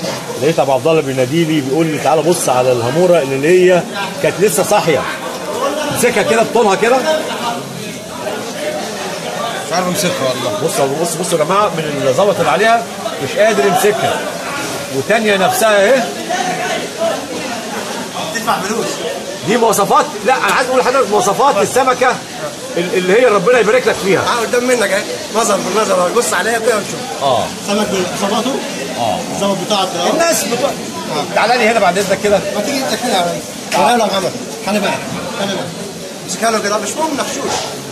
لقيت ابو عبد الله بينادي لي بيقول لي تعالى بص على الهاموره اللي هي كانت لسه صاحيه امسكها كده بطولها كده مش عارف امسكها والله بص بص بصوا يا جماعه من اللي ظبط اللي عليها مش قادر يمسكها وتانية نفسها اهي تدفع فلوس دي مواصفات لا انا عايز اقول لحضرتك مواصفات السمكه ال- اللي هي ربنا يبارك لك فيها تعال قدام منك اهي نظر بالنظر اهو بص عليها كده وشوف اه سمك ظبطه اه الظبط بتاعك اه الناس بتوع تعالى لي هنا بعد اذنك كده ما تيجي انت كده يا ريس تعالى له يا محمد خلي بالك خلي بالك امسكها له كده مش مهم نخشوش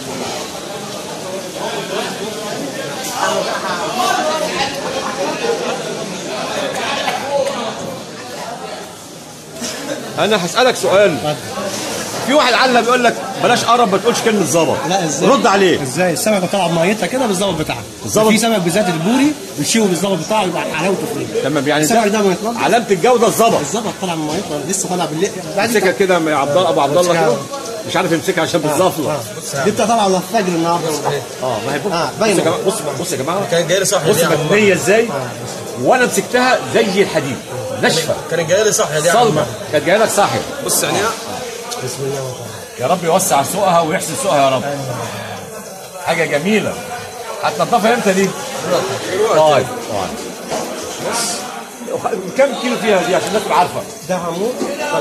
انا هسالك سؤال في واحد علم بيقول لك بلاش قرب ما تقولش كلمه ظبط لا ازاي رد عليه ازاي السمكه طالعه بميتها كده بالظبط بتاعها بالظبط. في سمك بالذات البوري بيشيله بالظبط بتاعه يبقى حلاوته فيه تمام يعني السمك ده ده ما يتنضف علامه الجوده الظبط بالظبط طالع من ميتها لسه طالع بالليل امسكها كده يا عبد الله ابو عبد الله كده مش عارف يمسكها عشان بالظبط دي انت طالعه على الفجر النهارده اه ما هي بص آه، بص باينة. يا جماعه بص بص يا جماعه كان جاي لي صح بص دي يا عم مبنيه ازاي وانا مسكتها زي الحديد ناشفه كان جاي لي صح دي يا عم صلبه كانت جايه لك صاحب بص عينيها يا رب يوسع سوقها ويحسن سوقها يا رب حاجه جميله هتنضفها امتى دي؟ طيب طيب كم كيلو فيها دي عشان الناس تبقى عارفه؟ ده عمود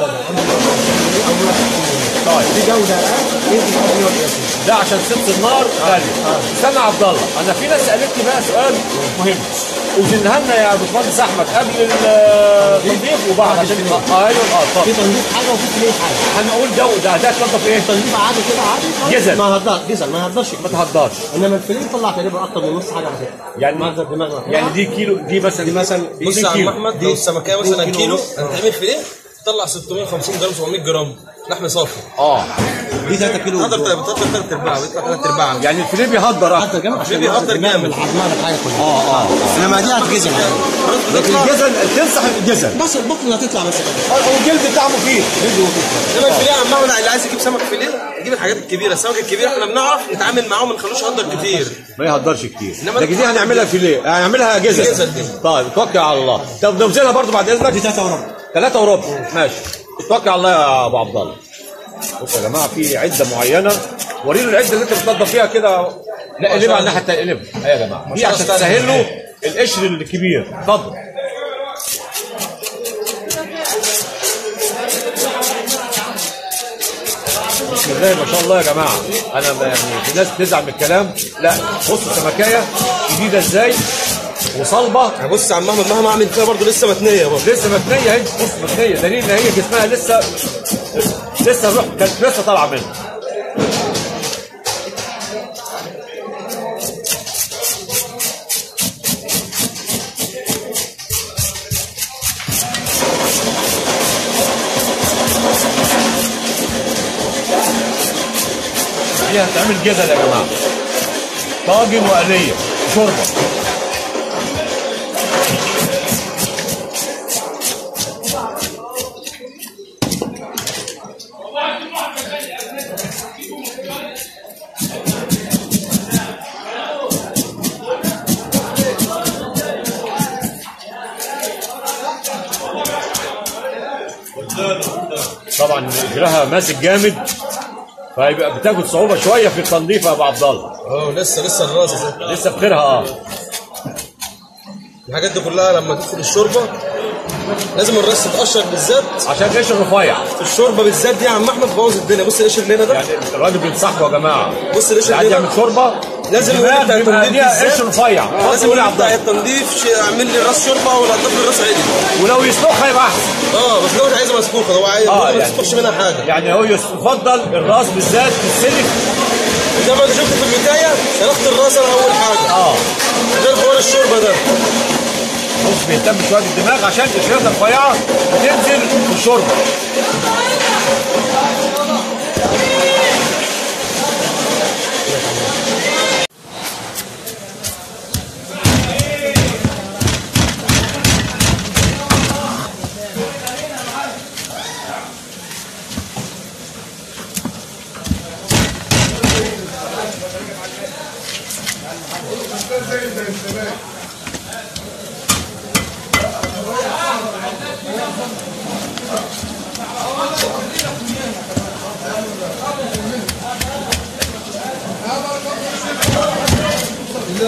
طيب دي جوده يمكن قبل يوم ياسين. ده عشان ست النار غالي استنى يا عبد الله انا في ناس سالتني بقى سؤال مهم وزنها لنا يا باشمهندس احمد قبل التنظيف وبعد عشان اه ايوه اه في طب تنظيف حاجه وفي كميه حاجه هنقول ده وده ده تنظف ايه؟ تنظيف عادي كده عادي جزل. ما هدرش جزل ما هدرش ما تهدرش انما الفيليه طلع تقريبا اكتر من نص حاجه على فكره يعني- مغزى الدماغ يعني دي كيلو دي مثلا دي مثلا بص يا عم كيلو. احمد لو السمكيه مثلا دي كيلو ونص. هتعمل فيليه تطلع 650 جرام 700 جرام لحم صافي اه دي 3 كيلو هذا بتطلع ثلاث ارباع بيطلع ثلاث ارباع يعني الفيليه بيهدر اه حتى جامد عشان بيهدر الدماغ جامد. بالحجمها بالحاجه كلها اه اه انما دي هتجزل لكن الجزل تنصح الجزل بس البطن هتطلع بس كده والجلد بتاعه مفيد انما الفيليه يا عم احمد اللي عايز يجيب سمك فيليه يجيب الحاجات الكبيره السمك الكبير احنا بنعرف نتعامل معاه وما نخلوش يهدر كتير ما يهدرش كتير إنما لكن دي هنعملها فيليه هنعملها جزل جزل دي. طيب توكل على الله طب نوزنها برضو بعد اذنك دي 3 وربع ثلاثة وربع ماشي توكل على الله يا ابو عبد الله بص يا جماعه في عده معينه وريله العده اللي انت بتنضف فيها كده لا قلبها على الناحيه الثانيه قلبها ايوه يا جماعه دي شاء عشان الله. تسهل له القشر الكبير اتفضل بسم الله ما شاء الله يا جماعه انا ما- يعني في ناس بتزعل من الكلام لا بصوا سمكايه جديده ازاي وصلبه يعني بص يا عم احمد مهما اعمل فيها برضه لسه متنيه برضه لسه متنيه اهي بص متنيه دليل ان هي جسمها لسه لسه الروح كانت لسه طالعه منها دي هتعمل جزل يا جماعه طاجن وقليه شوربه طبعا اجرها ماسك جامد فيبقى بتاخد صعوبه شويه في التنظيف يا ابو عبد الله اه لسه لسه الراس لسه بخيرها اه الحاجات دي كلها لما تدخل الشوربه لازم الراس تتقشر بالذات عشان القشر رفيع في الشوربه بالذات دي يا عم احمد بوظ الدنيا بص القشر اللي هنا ده يعني الراجل بينصحكم يا جماعه بص القشر اللي عايز اللي يعمل هنا شوربه لازم الدماغ يقول بتاع بيبقى التنظيف ليها بالذات. قشر رفيع آه، لازم قول يا يقول عبد بتاع الله التنظيف ش- اعمل لي راس شوربه ولا اضيف لي راس عدل ولو يسلخها يبقى احسن اه بس لو مش عايزها مسلوقه هو عايز آه، ما يعني. تسلقش منها حاجه يعني هو يفضل الراس بالذات تتسلك زي ما انت شفت في البدايه سلخت الراس انا اول حاجه اه غير حوار الشوربه ده بص بيهتم شويه بالدماغ عشان قشرتها رفيعه تنزل في الشوربه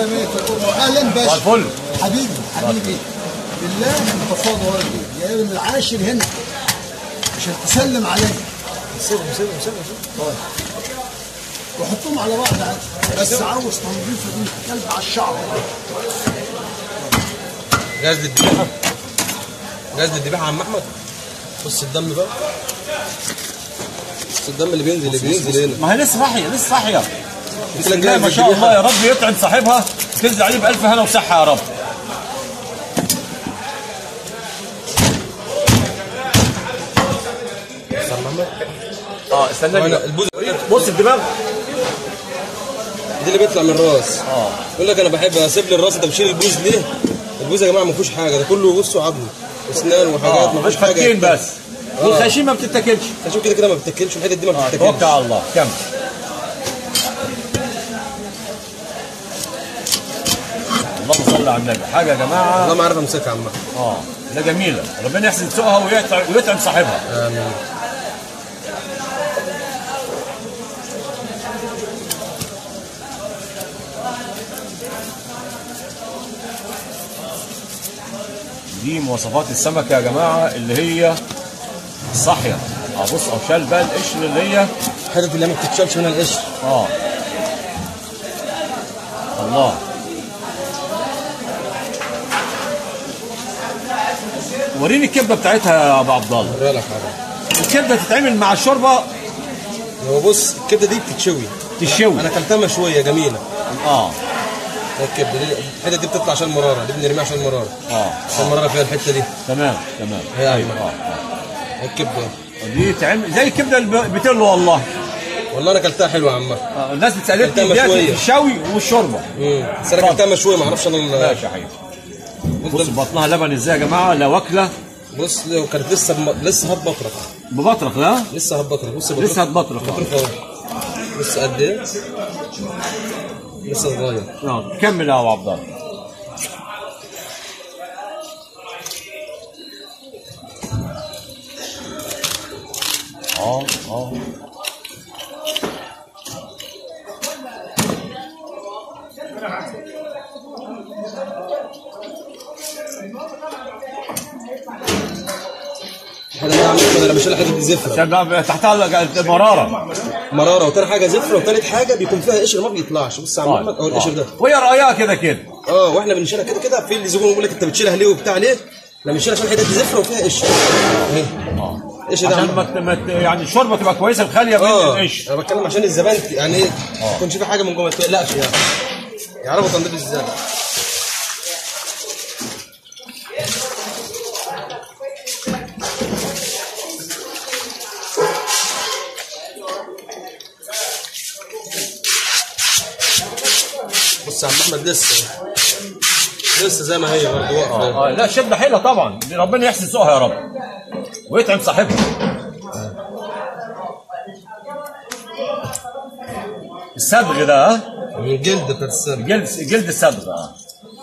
يا ميت اهلا باشا الفل حبيبي حبيبي بالله انت فاضي والدي جاي من العاشر هنا عشان تسلم عليا سيبهم سيبهم سيبهم طيب وحطهم على بعض عادي بس عاوز تنظيفه دي كلب على الشعر جاهز للذبيحه جاهز للذبيحه يا عم احمد بص الدم بقى بص الدم اللي بينزل اللي بينزل هنا ما هي لسه صاحيه لسه صاحيه قلت بسم لك الله جاهز ما شاء للذبيحة. الله يا رب يطعم صاحبها تنزل عليه بألف هنا وصحة يا رب بص يا عم احمد اه استنى وانا البوز بص الدماغ دي اللي بيطلع من الراس اه يقول لك انا بحب اسيب لي الراس انت بتشيل البوز ليه؟ البوز يا جماعه ما فيهوش حاجه ده كله بصوا عظم اسنان وحاجات اه ما مش فيهوش حاجه فكين بس والخشيم ما بتتاكلش عشان كده كده ما بتاكلش الحته دي ما توكل بتتاكلش على الله كمل اللهم صل على النبي حاجه يا جماعه والله ما عارف امسكها يا عم أحمد. اه لا جميله ربنا يحسن سوقها ويطعم ويطعم صاحبها امين دي مواصفات السمكه يا جماعه اللي هي الصاحيه اه بص او شال بقى القشر اللي هي الحتت اللي ما بتتشالش منها القشر اه الله وريني الكبده بتاعتها يا ابو عبد الله وريها لك حاجه الكبده تتعمل مع الشوربه هو بص الكبده دي بتتشوي تشوي انا اكلتها مشويه جميله اه الكبده دي الحته دي بتطلع عشان المراره دي بنرميها عشان المراره اه عشان المراره فيها الحته دي تمام تمام هي ايوه أيوة. اه الكبده دي تعمل زي الكبده اللي بتلو والله والله انا اكلتها حلوه يا عم آه. الناس بتسالني أكلتها ديت مشوية. الشوي والشوربه امم بس انا اكلتها مشويه ما اعرفش انا ال- ماشي يا حبيبي بص بطنها لبن ازاي يا جماعه لا واكله بص لو كانت لسه بم... لسه هتبطرخ ببطرخ لا لسه هتبطرخ بص لسه هتبطرخ بطرخ اهو بص قد ايه لسه صغير آه. كمل يا ابو عبد الله اه اه الحته دي عامل انا بشيل الحته دي زفره عشان بقى تحتها مراره مراره وتاني حاجه زفره وتالت حاجه بيكون فيها قشر ما بيطلعش بص يا عم محمد اهو القشر ده وهي رايها كده كده اه واحنا بنشيلها كده كده في اللي زبون يقول لك انت بتشيلها ليه وبتاع ليه؟ احنا بنشيلها عشان الحته دي زفره وفيها قشر اهي اه قشر ده عشان عم- ما ت- ما ت- يعني الشوربه تبقى كويسه خاليه من اه القشر انا بتكلم عشان الزبائن يعني ايه ما يكونش في حاجه من جوه ما تقلقش يعني يعرفوا تنظيف ازاي بص يا عم احمد لسه لسه زي ما هي برضه واقفه آه. لا الشده حلوه طبعا ربنا يحسن سوقها يا رب ويطعم صاحبها الصدغ ده ها من جلد بتاعت السنه جلد جلد الصدغ اه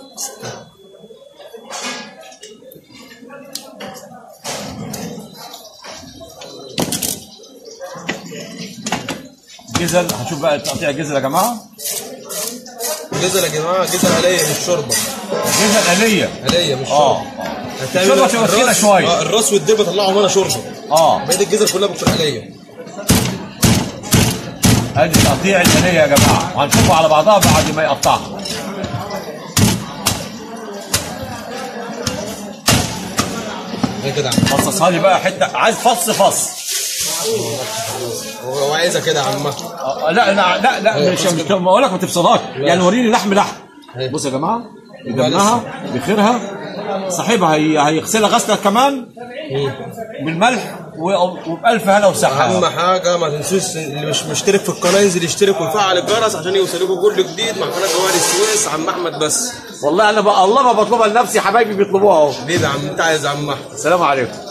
جزل هنشوف بقى تقطيع جزل يا جماعه جزل يا جماعه جزل عليا مش شوربه جزل آلية عليا مش اه شوربه آه. هتعمل الشوربه تبقى تخينه الراس- شويه اه الراس والديل بطلعهم وانا شوربه اه بقيه الجزل كلها بتكون عليا ادي تقطيع الآلية يا جماعه وهنشوفها على بعضها بعد ما يقطعها هي كده فصصها لي بقى حته عايز فص فص هو هو عايزها كده يا عم آه، لا لا لا لا مش مش بقول لك ما تفصلهاش يعني وريني لحم لحم أيوة. بص يا جماعه جبناها بخيرها صاحبها هي هيغسلها غسله كمان بالملح و- وبألف هنا وصحه اهم حاجه ما تنسوش اللي مش مشترك في القناه ينزل يشترك ويفعل الجرس عشان يوصلكم كل جديد مع قناه جوال السويس عم احمد بس والله انا بقى الله ما بطلبها لنفسي حبايبي بيطلبوها اهو ليه ده يا عم انت عايز يا عم احمد السلام عليكم